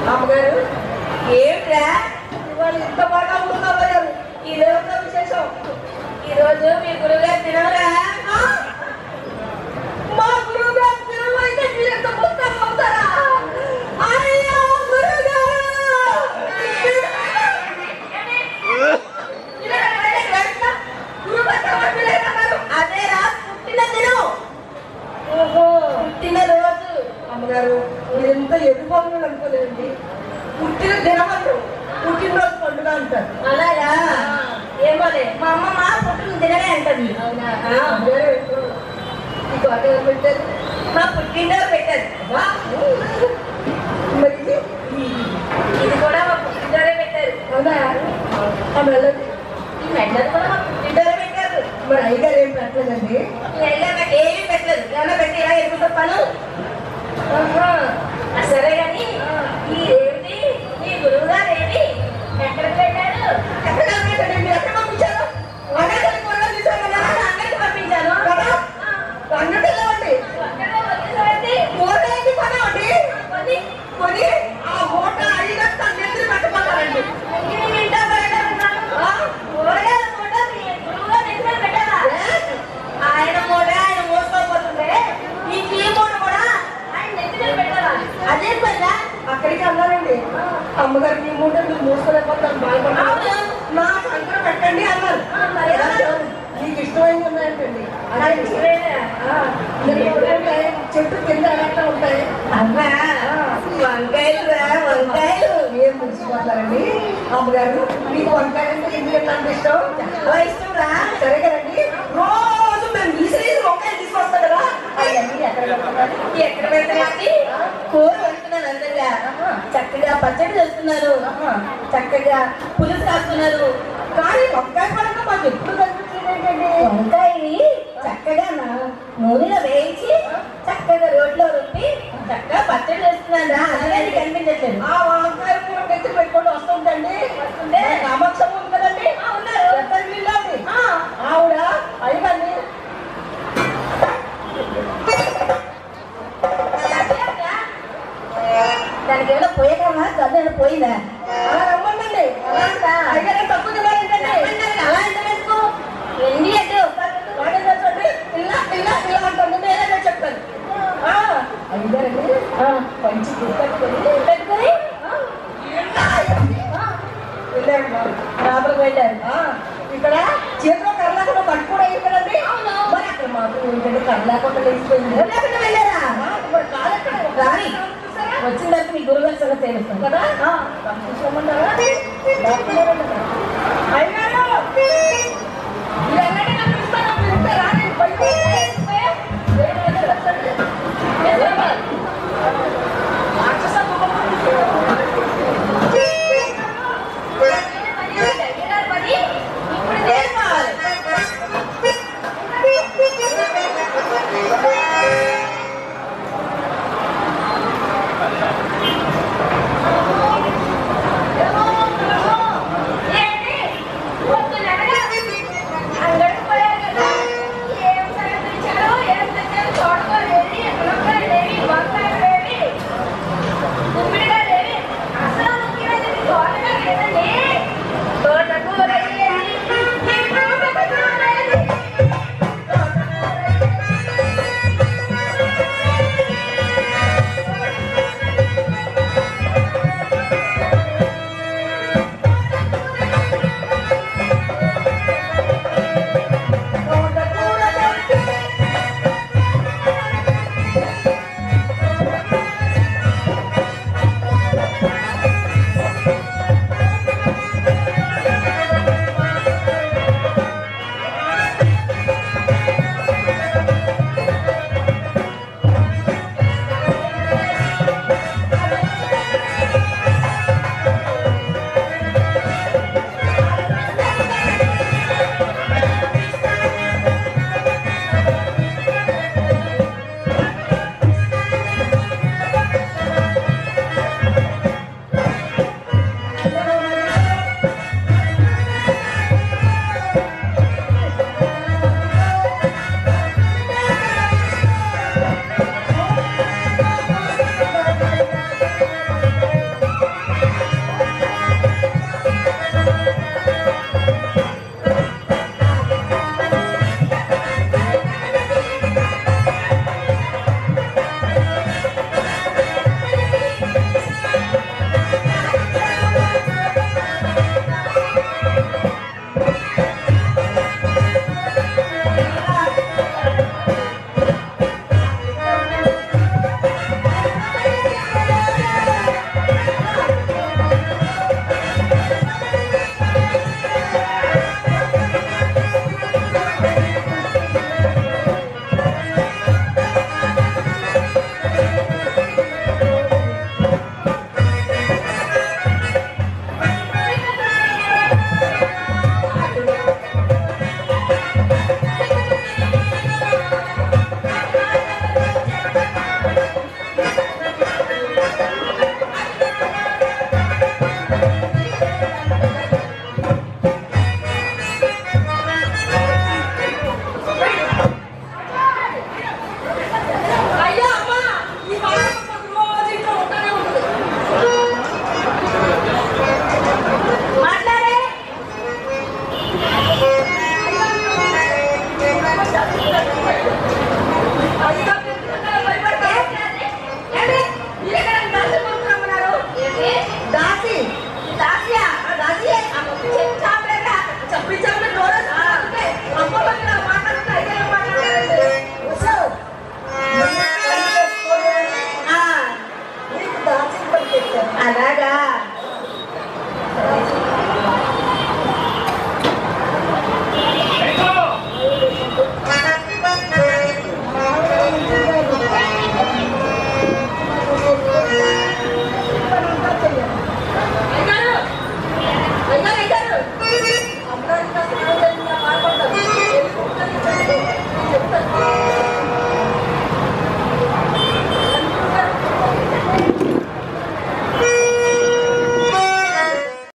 అమ్మగారు ఏమిట్రా ఇవాళ ఇంత బాగా ఉంటున్నావు ఇదే ఒక విశేషం ఈరోజు మీ గురువుగారు తినరా మా గురువుగారు తినవు అయితే మీరు ఎంత పుస్తకం అవుతారా అయ్యో గురువుగారు అదేరా పుట్టిన దినం ఓహో పుట్టిన రోజు అమ్మగారు మీరెంత ఎదుర్కోవాలని అనుకోలేదండి పుట్టిన దినం అంటారు పుట్టినరోజు పండుగ అంటారు అలాగా ఏమోలే మా అమ్మ మా పుట్టిన దినమే అంటది అవునా ఈ తోట ఎవరు పెట్టారు మా పుట్టినరోజు పెట్టారు వా. మరి ఇది? ఇది కూడా మా పుట్టినరోజే పెట్టారు అవునా ఆ మెల్లది ఈ మెల్లది కూడా మా పుట్టినరోజే పెట్టారు మరి అయ్యగారు ఏం పెట్టలేదండి అయ్యగారు నాకు ఏమీ పెట్టలేదు ఏమన్నా పెట్టి ఇలా ఎదుగుతా పను ఆహా. ఆ సరే గాని ఈ ఏమిటి ఈ గురువు గారు ఏమి ఎక్కడికి వెళ్ళారు ఎక్కడ వెళ్ళాడు మీరు ఎక్కడ పంపించారు అంగడికి కూడా తీసుకెళ్ళారా అంగడికి పంపించాను అంగడికి వెళ్ళవండి మూటకి కొనవండి కొని కొని ఆ మూట అడిగిన తన నెత్తిన పెట్టుకోవాలండి ఆయన మూట ఆయన మోసుకోపోతుంటే ఈ కీ మూట కూడా ఆయన నెత్తిన పెట్టాలా అదే పనిగా అక్కడికి అన్నారండి అమ్మగారికి ఈ మూట మీరు మోసుకోలేకపోతాను బాధపడ్డాను నా సంకర పెట్టండి అన్నారు నీకు ఇష్టమైనవి ఉన్నాయంటండి అదే ఆ, మరి ఎప్పుడంటే చెట్టు కింద ఎలాంటి ఉంటాయి అమ్మా వంకాయలు రా వంకాయలు ఏం ముగిసిపోతారండి అమ్మగారు మీకు వంకాయలు అంటే ఎందుకు ఎంత ఇష్టం చాలా ఇష్టం రా సరే కదండి రోజు మేము విసిరి వంకాయలు తీసుకొస్తాం కదా అవన్నీ ఎక్కడ పెడతారు ఎక్కడ పెడతారండి కూర వండుతున్నారు అందంగా చక్కగా పచ్చడి చేస్తున్నారు చక్కగా పులుసు కాస్తున్నారు కానీ వంకాయ పడక మాకు ఎప్పుడు కనిపించలేదు వంకాయ చక్కగా నా- నూనెలో వేయించి చక్కగా రోడ్లో రుబ్బి చక్కగా పచ్చడి వేస్తున్నాను రా అనేది కనిపించట్లేదు ఆ వంకాయ కూర ఎత్తి పెట్టుకొని వస్తుందండి వస్తుంటే కామాక్షమ్మ ఉంది కదండి ఉన్నారు ఎక్కడ వీళ్ళండి ఆవిడ అయ్యండి దానికి ఏమైనా పోయేకమ్మా చదువు పోయిందా అలా రమ్మండి అయ్యారే తక్కువ తినాలంటే అలా ఎంత వేసుకో ఎన్ని అంటే వాడే చూడండి ఇలా ఇలా ఇలా అంటుంది నేనే చెప్తాను అయ్యారండి మంచి గుర్తెట్టుకొని పెట్టుకొని వెళ్ళారు లోపలికి వెళ్ళారు ఇక్కడ చేతిలో కర్లాకుండా పట్టు కూడా అయ్యింది కదండి మరి అక్కడ మాకు ఏంటంటే కర్లాకుండా లేచిపోయింది లేకుండా వెళ్ళారా ఇప్పుడు కాదు ఎక్కడ రాని వచ్చిన తర్వాత మీ గురువు గారి సంగతి తెలుస్తాం కదా చూసుకోమంటారా అయ్యారు మీరన్నట్టు నన్ను ఇస్తాను మీరు ఉంటే రాని పోయి ఇప్పుడు నేర్పాలి